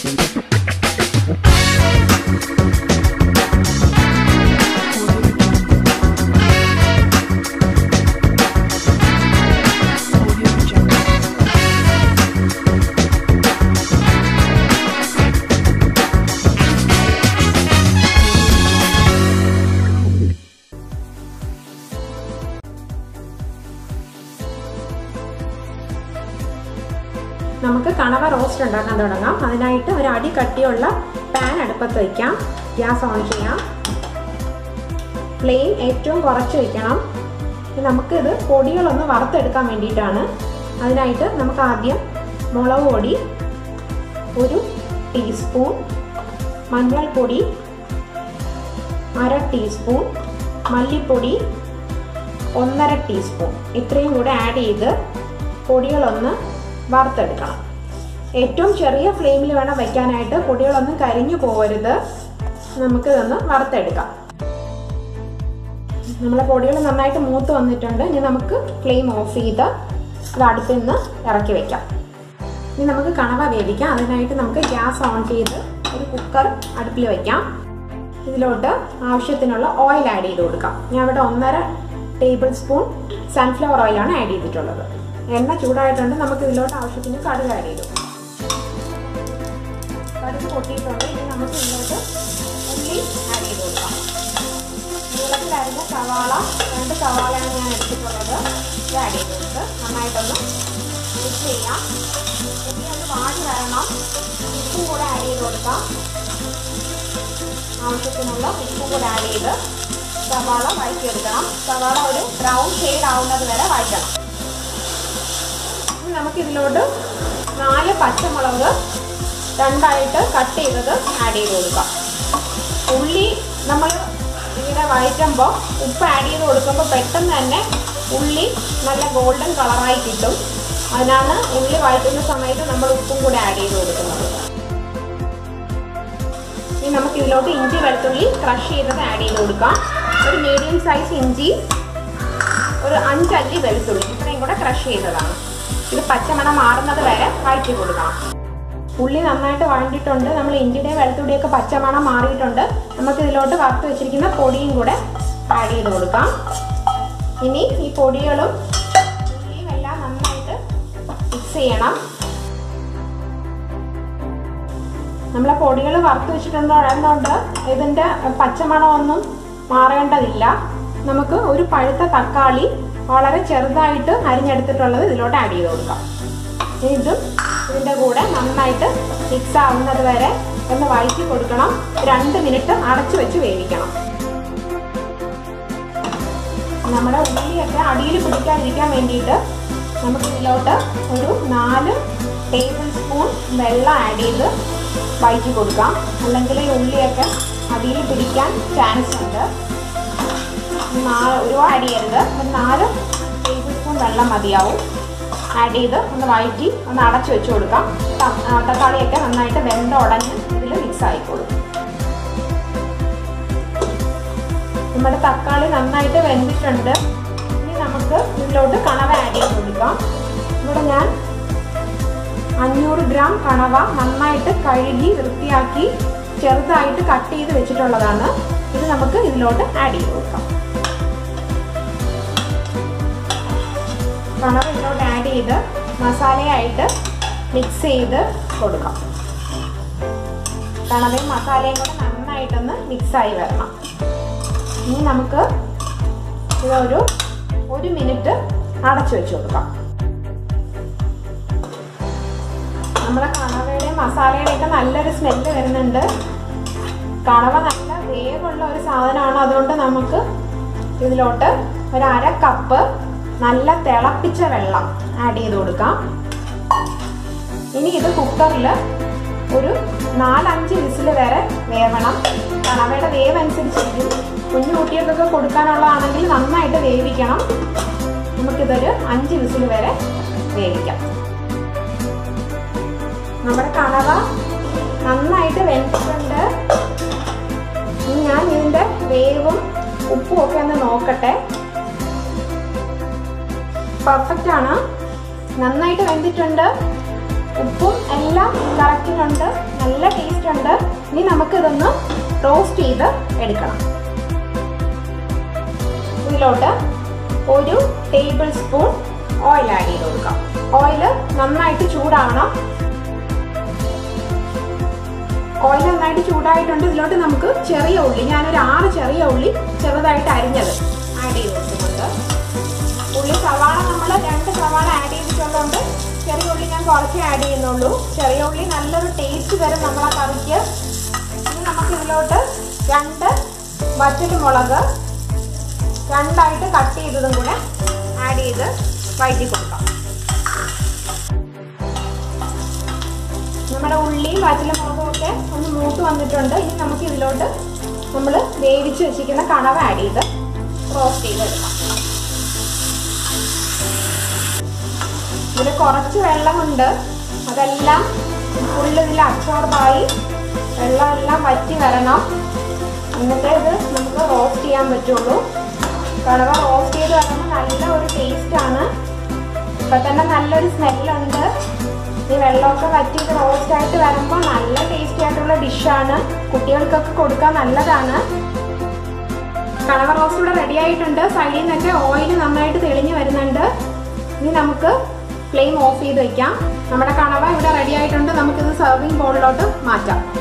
നമുക്ക് കണവ റോസ്റ്റ് ഉണ്ടാക്കാൻ തുടങ്ങാം അതിനായിട്ട് ഒരു അടി കട്ടിയുള്ള പാൻ അടുപ്പത്ത് വയ്ക്കാം ഗ്യാസ് ഓൺ ചെയ്യാം ഫ്ലെയിം ഏറ്റവും കുറച്ച് വയ്ക്കണം നമുക്കിത് പൊടികളൊന്ന് വറുത്തെടുക്കാൻ വേണ്ടിയിട്ടാണ് അതിനായിട്ട് നമുക്ക് ആദ്യം മുളക് പൊടി ഒരു ടീസ്പൂൺ മഞ്ഞൾപ്പൊടി അര ടീസ്പൂൺ മല്ലിപ്പൊടി ഒന്നര ടീസ്പൂൺ ഇത്രയും കൂടെ ആഡ് ചെയ്ത് പൊടികളൊന്ന് വറുത്തെടുക്കണം ഏറ്റവും ചെറിയ ഫ്ലെയിമിൽ വേണം വയ്ക്കാനായിട്ട് പൊടികളൊന്നും കരിഞ്ഞു പോകരുത് നമുക്ക് ഇതൊന്ന് വറുത്തെടുക്കാം നമ്മളെ പൊടികൾ നന്നായിട്ട് മൂത്ത് വന്നിട്ടുണ്ട് ഇനി നമുക്ക് ഫ്ലെയിം ഓഫ് ചെയ്ത് ഇത് അടുപ്പിൽ നിന്ന് ഇറക്കി വെക്കാം ഇനി നമുക്ക് കണവ വേവിക്കാം അതിനായിട്ട് നമുക്ക് ഗ്യാസ് ഓൺ ചെയ്ത് ഒരു കുക്കർ അടുപ്പിൽ വയ്ക്കാം ഇതിലോട്ട് ആവശ്യത്തിനുള്ള ഓയിൽ ആഡ് ചെയ്ത് കൊടുക്കാം ഞാൻ ഇവിടെ ഒന്നര ടേബിൾ സ്പൂൺ സൺഫ്ലവർ ഓയിലാണ് ആഡ് ചെയ്തിട്ടുള്ളത് എണ്ണ ചൂടായിട്ടുണ്ട് നമുക്ക് ഇതിലോട്ട് ആവശ്യത്തിന് കടുക് ആഡ് ചെയ്തു കടുക് പൊട്ടിയിട്ടുണ്ട് ഇനി നമുക്ക് ഇതിലോട്ട് ഉള്ളി ആഡ് ചെയ്ത് കൊടുക്കാം നീളത്തിലരിഞ്ഞ സവാള രണ്ട് സവാളയാണ് ഞാൻ എടുത്തിട്ടുള്ളത് ഇത് ആഡ് ചെയ്ത് കൊടുത്ത് നന്നായിട്ടൊന്ന് മിക്സ് ചെയ്യാം ഉള്ളി ഒന്ന് വാടി വരണം ഉപ്പും കൂടെ ആഡ് ചെയ്ത് കൊടുക്കാം ആവശ്യത്തിനുള്ള ഉപ്പും കൂടെ ആഡ് ചെയ്ത് സവാള വഴറ്റിയെടുക്കണം സവാള ഒരു ബ്രൗൺ ഷെയ്ഡ് ആവുന്നത് വരെ വഴറ്റണം നമുക്ക് ഇതിലോട്ട് നാല് പച്ചമുളക് രണ്ടായിട്ട് കട്ട് ചെയ്തത് ആഡ് ചെയ്ത് കൊടുക്കാം ഉള്ളി നമ്മൾ ഇങ്ങനെ വഴറ്റുമ്പോൾ ഉപ്പ് ആഡ് ചെയ്ത് കൊടുക്കുമ്പോൾ പെട്ടെന്ന് തന്നെ ഉള്ളി നല്ല ഗോൾഡൻ കളറായി കിട്ടും അതിനാണ് ഉള്ളി വഴറ്റുന്ന സമയത്ത് നമ്മൾ ഉപ്പും കൂടെ ആഡ് ചെയ്ത് കൊടുക്കുന്നത് ഇനി നമുക്ക് ഇതിലോട്ട് ഇഞ്ചി വെളുത്തുള്ളി ക്രഷ് ചെയ്തത് ആഡ് ചെയ്ത് കൊടുക്കാം ഒരു മീഡിയം സൈസ് ഇഞ്ചി ഒരു അഞ്ചല്ലി വെളുത്തുള്ളി ഇത്രയും കൂടെ ക്രഷ് ചെയ്തതാണ് ഇത് പച്ചമണം മാറുന്നത് വരെ വഴറ്റി കൊടുക്കണം ഉള്ളി നന്നായിട്ട് വഴണ്ടിട്ടുണ്ട് നമ്മൾ ഇഞ്ചിയുടെയും വെളുത്തുള്ളിയൊക്കെ പച്ചമണം മാറിയിട്ടുണ്ട് നമുക്ക് ഇതിലോട്ട് വറുത്ത് വെച്ചിരിക്കുന്ന പൊടിയും കൂടെ ആഡ് ചെയ്ത് കൊടുക്കാം ഇനി ഈ പൊടികളും ഉള്ളിയും എല്ലാം നന്നായിട്ട് മിക്സ് ചെയ്യണം നമ്മളെ പൊടികൾ വറുത്ത് വെച്ചിട്ടുണ്ടോണ്ട് ഇതിൻ്റെ പച്ചമണമൊന്നും മാറേണ്ടതില്ല നമുക്ക് ഒരു പഴുത്ത തക്കാളി വളരെ ചെറുതായിട്ട് അരിഞ്ഞെടുത്തിട്ടുള്ളത് ഇതിലോട്ട് ആഡ് ചെയ്ത് കൊടുക്കാം ഇതും ഇതിൻ്റെ കൂടെ നന്നായിട്ട് മിക്സ് ആവുന്നത് വരെ ഒന്ന് വഴറ്റി കൊടുക്കണം രണ്ട് മിനിറ്റ് അടച്ചു വെച്ച് വേവിക്കണം നമ്മുടെ ഉള്ളിയൊക്കെ അടിയിൽ പിടിക്കാതിരിക്കാൻ വേണ്ടിയിട്ട് നമുക്ക് ഇതിലോട്ട് ഒരു നാല് ടേബിൾ സ്പൂൺ വെള്ളം ആഡ് ചെയ്ത് വഴറ്റി കൊടുക്കാം അല്ലെങ്കിൽ ഈ ഉള്ളിയൊക്കെ അടിയിൽ പിടിക്കാൻ ചാൻസ് ഉണ്ട് ഒരുപാട് ആഡ് ചെയ്യരുത് ഒരു നാല് ടേബിൾ സ്പൂൺ വെള്ളം മതിയാവും ആഡ് ചെയ്ത് ഒന്ന് വഴറ്റി ഒന്ന് അടച്ചു വെച്ച് കൊടുക്കാം തക്കാളിയൊക്കെ നന്നായിട്ട് വെന്ത ഉടഞ്ഞ് ഇതിൽ മിക്സ് ആയിക്കോളും നമ്മുടെ തക്കാളി നന്നായിട്ട് വെന്തിട്ടുണ്ട് ഇനി നമുക്ക് ഇതിലോട്ട് കണവ ആഡ് ചെയ്ത് കൊടുക്കാം ഇവിടെ ഞാൻ അഞ്ഞൂറ് ഗ്രാം കണവ നന്നായിട്ട് കഴുകി വൃത്തിയാക്കി ചെറുതായിട്ട് കട്ട് ചെയ്ത് വെച്ചിട്ടുള്ളതാണ് ഇത് നമുക്ക് ഇതിലോട്ട് ആഡ് ചെയ്ത് കൊടുക്കാം കണവ ഇതിലോട്ട് ആഡ് ചെയ്ത് മസാലയായിട്ട് മിക്സ് ചെയ്ത് കൊടുക്കാം കണവയും മസാലയും കൂടെ നന്നായിട്ടൊന്ന് മിക്സായി വരണം ഇനി നമുക്ക് ഇതൊരു ഒരു മിനിറ്റ് അടച്ചു വെച്ച് കൊടുക്കാം നമ്മുടെ കണവയുടെയും മസാലയുടെയും ഒക്കെ നല്ലൊരു സ്മെല്ല് വരുന്നുണ്ട് കണവ നല്ല വേവുള്ള ഒരു സാധനമാണ് അതുകൊണ്ട് നമുക്ക് ഇതിലോട്ട് ഒരു അര കപ്പ് നല്ല തിളപ്പിച്ച വെള്ളം ആഡ് ചെയ്ത് കൊടുക്കാം ഇനി ഇത് കുക്കറിൽ ഒരു നാലഞ്ച് വിസിൽ വരെ വേവണം കണവയുടെ വേവ് അനുസരിച്ചിരിക്കും കുഞ്ഞു കുട്ടികൾക്കൊക്കെ കൊടുക്കാനുള്ളതാണെങ്കിൽ നന്നായിട്ട് വേവിക്കണം നമുക്കിതൊരു അഞ്ച് വിസിൽ വരെ വേവിക്കാം നമ്മുടെ കണവ നന്നായിട്ട് വെന്തിട്ടുണ്ട് ഇനി ഞാൻ ഇതിൻ്റെ വേവും ഉപ്പും ഒക്കെ ഒന്ന് നോക്കട്ടെ പെർഫെക്റ്റ് ആണ് നന്നായിട്ട് വെന്തിട്ടുണ്ട് ഉപ്പും എല്ലാം കറക്റ്റിനുണ്ട് നല്ല ടേസ്റ്റ് ഉണ്ട് ഇനി നമുക്കിതൊന്ന് റോസ്റ്റ് ചെയ്ത് എടുക്കണം ഇതിലോട്ട് ഒരു ടേബിൾ സ്പൂൺ ഓയിൽ ആഡ് ചെയ്ത് കൊടുക്കാം ഓയിൽ നന്നായിട്ട് ചൂടാവണം ഓയിൽ നന്നായിട്ട് ചൂടായിട്ടുണ്ട് ഇതിലോട്ട് നമുക്ക് ചെറിയ ഉള്ളി ഞാനൊരു ആറ് ചെറിയ ഉള്ളി ചെറുതായിട്ട് അരിഞ്ഞത് ആഡ് ചെയ്ത് കൊടുക്കുന്നുണ്ട് ഉള്ളി സവാള നമ്മൾ രണ്ട് സവാള ആഡ് ചെയ്തിട്ടുള്ളതുകൊണ്ട് ചെറിയ ഉള്ളി ഞാൻ കുറച്ചേ ആഡ് ചെയ്യുന്നുള്ളൂ ചെറിയ ഉള്ളി നല്ലൊരു ടേസ്റ്റ് വരും നമ്മളെ കറിക്ക് ഇനി നമുക്ക് ഇതിലോട്ട് രണ്ട് വറ്റൽ മുളക് രണ്ടായിട്ട് കട്ട് ചെയ്തതും കൂടെ ആഡ് ചെയ്ത് വഴറ്റി കൊടുക്കാം നമ്മുടെ ഉള്ളിയും വറ്റൽ മുളകും ഒക്കെ ഒന്ന് മൂത്ത് വന്നിട്ടുണ്ട് ഇനി നമുക്ക് ഇതിലോട്ട് നമ്മൾ വേവിച്ച് വെച്ചിരിക്കുന്ന കണവ ആഡ് ചെയ്ത് റോസ്റ്റ് ചെയ്തെടുക്കാം ഇതിൽ കുറച്ച് വെള്ളമുണ്ട് അതെല്ലാം ഫുള്ള് ഇതിൽ അബ്സോർബായി വെള്ളമെല്ലാം വറ്റി വരണം എന്നിട്ടേ ഇത് നമുക്ക് റോസ്റ്റ് ചെയ്യാൻ പറ്റുള്ളൂ കണവ റോസ്റ്റ് ചെയ്ത് വരുമ്പോൾ നല്ല ഒരു ടേസ്റ്റാണ് ഇപ്പം തന്നെ നല്ലൊരു സ്മെല്ലുണ്ട് ഈ വെള്ളമൊക്കെ വറ്റി ഇത് റോസ്റ്റ് ആയിട്ട് വരുമ്പോൾ നല്ല ടേസ്റ്റി ആയിട്ടുള്ള ഡിഷാണ് കുട്ടികൾക്കൊക്കെ കൊടുക്കാൻ നല്ലതാണ് കണവ റോസ്റ്റ് ഇവിടെ റെഡി ആയിട്ടുണ്ട് സൈഡിൽ നിന്നൊക്കെ ഓയിൽ നന്നായിട്ട് തെളിഞ്ഞു വരുന്നുണ്ട് ഇനി നമുക്ക് ഫ്ലെയിം ഓഫ് ചെയ്ത് വെക്കാം നമ്മുടെ കണവ ഇവിടെ റെഡി ആയിട്ടുണ്ട് നമുക്കിത് സെർവിങ് ബോളിലോട്ട് മാറ്റാം